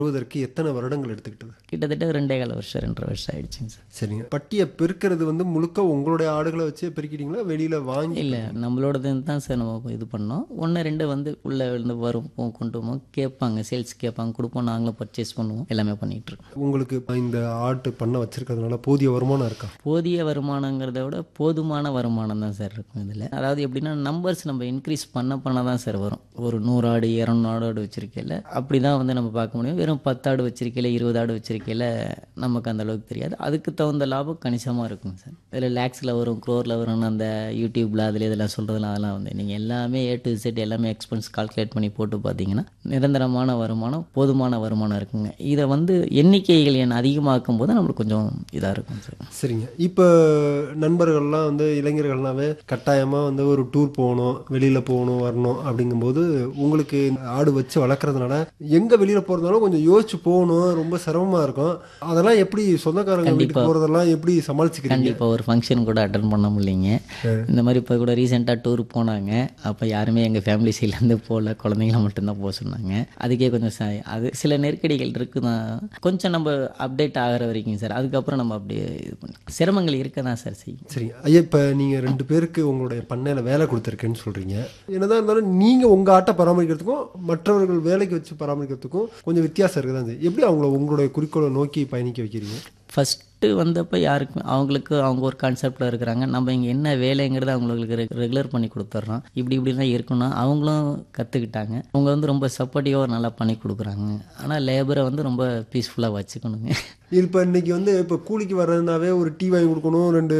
வருவதற்கு எத்தனை வருடங்கள் எடுத்துக்கிட்டது கிட்டத்தட்ட ரெண்டே கால வருஷம் ரெண்டரை வருஷம் ஆயிடுச்சுங்க சார் சரிங்க பட்டியை பெருக்கிறது வந்து முழுக்க உங்களுடைய ஆடுகளை வச்சே பெருக்கிட்டீங்களா வெளியில வாங்கி இல்லை நம்மளோடது தான் சார் நம்ம இது பண்ணோம் ஒன்று ரெண்டு வந்து உள்ளே வந்து வரும் போ- கொண்டு போவோம் கேட்பாங்க சேல்ஸ் கேட்பாங்க கொடுப்போம் நாங்களும் பர்ச்சேஸ் பண்ணுவோம் எல்லாமே பண்ணிகிட்டு இருக்கோம் உங்களுக்கு இந்த ஆட்டு பண்ணை வச்சிருக்கிறதுனால போதிய வருமானம் இருக்கா போதிய வருமானங்கிறத விட போதுமான வருமானம் தான் சார் இருக்கும் இதில் அதாவது எப்படின்னா நம்பர்ஸ் நம்ம இன்க்ரீஸ் பண்ண பண்ண தான் சார் வரும் ஒரு நூறு ஆடு இரநூறு ஆடு வச்சிருக்கையில் அப்படி தான் வந்து நம்ம பார்க்க முடியும் வெறும் பத்து ஆடு வச்சிருக்கையில் இருபது ஆடு வச்சிருக்கையில் நமக்கு அந்த அளவுக்கு தெரியாது அதுக்கு தகுந்த லாபம் கணிசமாக இருக்கும் சார் இதில் லேக்ஸில் வரும் க்ரோரில் வரும்னு அந்த யூடியூப்பில் அதில் இதெல்லாம் சொல்கிறதுலாம் அதெல்லாம் வந்து நீங்கள் எல்லாமே ஏ டு செட் எல்லாமே எக்ஸ்பென்ஸ் கால்குலேட் பண்ணி போட்டு பார்த்தீங்கன்னா நிரந்தரமான வருமானம் போதுமான வருமானம் இருக்குங்க இதை வந்து எண்ணிக்கைகள் எண் அதிகமாக்கும் போது நம்மளுக்கு கொஞ்சம் இதாக இருக்கும் சார் சரிங்க இப்போ நண்பர்கள்லாம் வந்து இளைஞர்கள்னாவே கட்டாயமாக வந்து ஒரு டூர் போகணும் வெளியில் போகணும் வரணும் அப்படிங்கும்போது உங்களுக்கு இந்த ஆடு வச்சு வளர்க்குறதுனால எங்கே வெளியில் போகிறதுனாலும் கொஞ்சம் யோசிச்சு போகணும் ரொம்ப சிரமமாக இருக்கும் அதெல்லாம் எப்படி சொந்தக்காரங்க வீட்டுக்கு போகிறதெல்லாம் எப்படி சமாளிச்சுக்கிறீங்க கண்டிப்பாக ஒரு ஃபங்க்ஷன் கூட அட்டன் பண்ண முடியலைங்க இந்த மாதிரி இப்போ கூட ரீசெண்டாக டூர் போனாங்க அப்போ யாருமே எங்கள் ஃபேமிலி சைட்லேருந்து போகல குழந்தைங்கள மட்டும்தான் போக சொன்னாங்க அதுக்கே கொஞ்சம் ச அது சில நெருக்கடிகள் இருக்குதான் கொஞ்சம் நம்ம அப்டேட் ஆகிற வரைக்கும் சார் அதுக்கப்புறம் நம்ம அப்படியே இது பண்ணி சிரமங்கள் இருக்க தான் சார் செய்யும் சரிங்க ஐயா இப்போ நீங்கள் ரெண்டு பேருக்கு உங்களுடைய பண்ணையில் வேலை கொடுத்துருக்கேன்னு சொல்கிறீங்க என்னதான் இருந்தாலும் நீங்கள் உங்கள் ஆட்டை பராமரிக்கிறதுக்கும் மற்றவர்கள் வேலைக்கு வச்சு பராமரிக்கிறதுக்கும் கொஞ்சம் வித்தியாசம் இருக்குது தான் செய்யும். எப்படி அவங்கள உங்களுடைய குறிக்கோளை நோக்கி பயணிக்க வைக்கிறீங்க ஃபஸ்ட்டு வந்தப்போ யாருக்கும் அவங்களுக்கு அவங்க ஒரு கான்செப்டில் இருக்கிறாங்க நம்ம இங்கே என்ன வேலைங்கிறத அவங்களுக்கு ரெகுலர் பண்ணி கொடுத்துட்றோம் இப்படி இப்படிலாம் இருக்கணும் அவங்களும் கற்றுக்கிட்டாங்க அவங்க வந்து ரொம்ப சப்போர்ட்டிவாக நல்லா பண்ணி கொடுக்குறாங்க ஆனால் லேபரை வந்து ரொம்ப பீஸ்ஃபுல்லாக வச்சுக்கணுங்க இப்போ இன்னைக்கு வந்து இப்போ கூலிக்கு வர்றதுனாவே ஒரு டீ வாங்கி கொடுக்கணும் ரெண்டு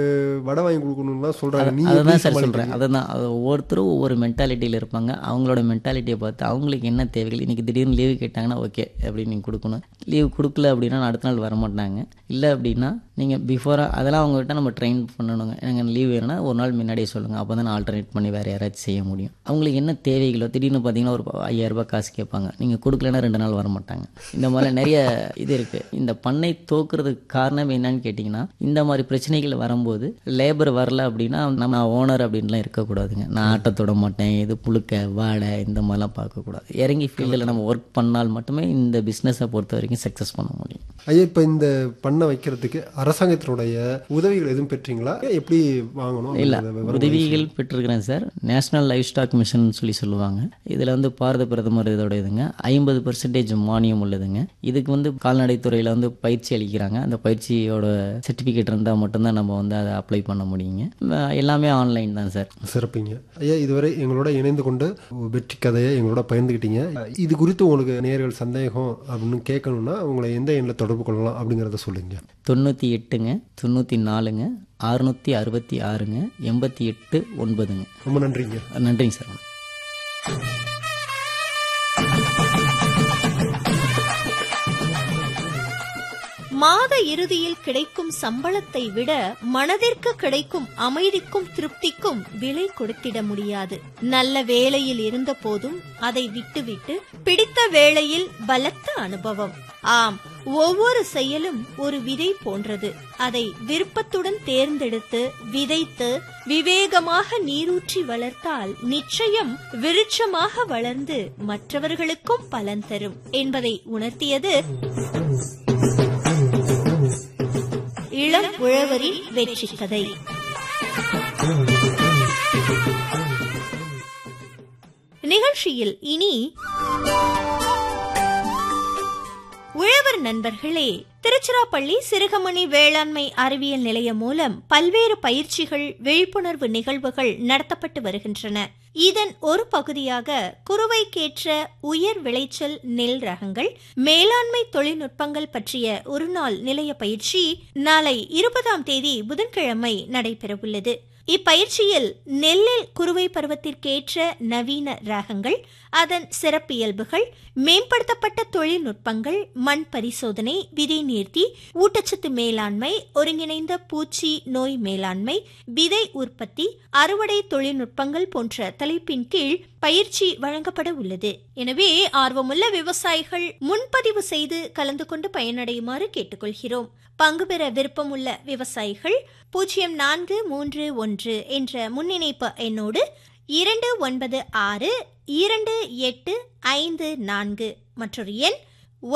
வடை வாங்கி கொடுக்கணும்லாம் சொல்கிறாங்க நீ அதை எப்படி தான் சார் சமாளிக்கிறீங்க? சொல்கிறேன் அதை தான் அது ஒவ்வொருத்தரும் ஒவ்வொரு மென்டாலிட்டியில் இருப்பாங்க அவங்களோட மென்டாலிட்டியை பார்த்து அவங்களுக்கு என்ன தேவைகள் இன்றைக்கி திடீர்னு லீவு கேட்டாங்கன்னா ஓகே அப்படின்னு நீங்கள் கொடுக்கணும் லீவ் கொடுக்கல அப்படின்னா அடுத்த நாள் வர மாட்டாங்க இல்லை அப்படின்னா நீங்கள் பிஃபோராக அதெல்லாம் அவங்ககிட்ட நம்ம ட்ரெயின் பண்ணணுங்க எனக்கு லீவ் வேணும்னா ஒரு நாள் முன்னாடியே சொல்லுங்கள் அப்போ தான் ஆல்டர்னேட் பண்ணி வேறு யாராச்சும் செய்ய முடியும் அவங்களுக்கு என்ன தேவைகளோ திடீர்னு பார்த்தீங்கன்னா ஒரு ஐயாயிரரூபா காசு கேட்பாங்க நீங்கள் கொடுக்கலன்னா ரெண்டு நாள் வர மாட்டாங்க இந்த மாதிரி நிறைய இது இருக்குது இந்த பண்ணை தோக்குறதுக்கு காரணம் என்னன்னு கேட்டிங்கன்னா இந்த மாதிரி பிரச்சனைகள் வரும்போது லேபர் வரல அப்படின்னா நம்ம ஓனர் அப்படின்லாம் இருக்கக்கூடாதுங்க நான் ஆட்டை தொட மாட்டேன் இது புழுக்க வாடை இந்த மாதிரிலாம் பார்க்கக்கூடாது இறங்கி ஃபீல்டில் நம்ம ஒர்க் பண்ணால் மட்டுமே இந்த பிஸ்னஸை பொறுத்த வரைக்கும் சக்ஸஸ் பண்ண முடியும் ஐயா இப்போ இந்த பண்ணை வைக்கிறதுக்கு அரசாங்கத்தினுடைய உதவிகள் எதுவும் பெற்றீங்களா எப்படி வாங்கணும் இல்லை அப்படிங்கிறத விவரம் உதவிகள் பெற்றிருக்கிறேன் sir national livestock mission சொல்லி சொல்லுவாங்க இதில் வந்து பாரத பிரதமர் இதோட இதுங்க ஐம்பது பர்சன்டேஜ் மானியம் உள்ளதுங்க இதுக்கு வந்து கால்நடைத்துறையில் வந்து பயிற்சி அளிக்கிறாங்க அந்த பயிற்சியோட சர்டிஃபிகேட் இருந்தால் மட்டும்தான் நம்ம வந்து அதை அப்ளை பண்ண முடியுங்க அஹ் எல்லாமே ஆன்லைன் தான் சார் சிறப்புங்க ஐயா இதுவரை எங்களோட இணைந்து கொண்டு வெற்றி கதையை எங்களோட பகிர்ந்துக்கிட்டீங்க இது குறித்து உங்களுக்கு நேர்கள் சந்தேகம் அப்படின்னு கேட்கணும்னா உங்களை எந்த எண்ணில் தொடர்பு கொள்ளலாம் அப்படிங்கிறத சொல்லுங்க தொண்ணூற்றி எட்டுங்க தொண்ணூற்றி நாலுங்க அறுநூற்றி அறுபத்தி ஆறுங்க எண்பத்தி எட்டு ஒன்பதுங்க ரொம்ப நன்றிங்க நன்றிங்க சார் மாத இறுதியில் கிடைக்கும் சம்பளத்தை விட மனதிற்கு கிடைக்கும் அமைதிக்கும் திருப்திக்கும் விலை கொடுத்திட முடியாது நல்ல வேலையில் இருந்த போதும் அதை விட்டுவிட்டு பிடித்த வேளையில் பலத்த அனுபவம் ஆம் ஒவ்வொரு செயலும் ஒரு விதை போன்றது அதை விருப்பத்துடன் தேர்ந்தெடுத்து விதைத்து விவேகமாக நீரூற்றி வளர்த்தால் நிச்சயம் விருட்சமாக வளர்ந்து மற்றவர்களுக்கும் பலன் தரும் என்பதை உணர்த்தியது இளம் உழவரின் வெற்றி கதை நிகழ்ச்சியில் இனி உழவர் நண்பர்களே திருச்சிராப்பள்ளி சிறுகமணி வேளாண்மை அறிவியல் நிலையம் மூலம் பல்வேறு பயிற்சிகள் விழிப்புணர்வு நிகழ்வுகள் நடத்தப்பட்டு வருகின்றன இதன் ஒரு பகுதியாக குறுவைக்கேற்ற உயர் விளைச்சல் நெல் ரகங்கள் மேலாண்மை தொழில்நுட்பங்கள் பற்றிய ஒருநாள் நிலைய பயிற்சி நாளை இருபதாம் தேதி புதன்கிழமை நடைபெறவுள்ளது இப்பயிற்சியில் நெல்லில் குறுவை பருவத்திற்கேற்ற நவீன ரகங்கள் அதன் சிறப்பியல்புகள் மேம்படுத்தப்பட்ட தொழில்நுட்பங்கள் மண் பரிசோதனை விதை நீர்த்தி ஊட்டச்சத்து மேலாண்மை ஒருங்கிணைந்த பூச்சி நோய் மேலாண்மை விதை உற்பத்தி அறுவடை தொழில்நுட்பங்கள் போன்ற தலைப்பின் கீழ் பயிற்சி வழங்கப்பட உள்ளது எனவே ஆர்வமுள்ள விவசாயிகள் முன்பதிவு செய்து கலந்து கொண்டு பயனடையுமாறு கேட்டுக்கொள்கிறோம் பங்கு பெற விருப்பமுள்ள விவசாயிகள் பூஜ்ஜியம் நான்கு மூன்று ஒன்று என்ற முன்னிணைப்பு எண்ணோடு இரண்டு ஒன்பது ஆறு இரண்டு எட்டு ஐந்து நான்கு மற்றொரு எண்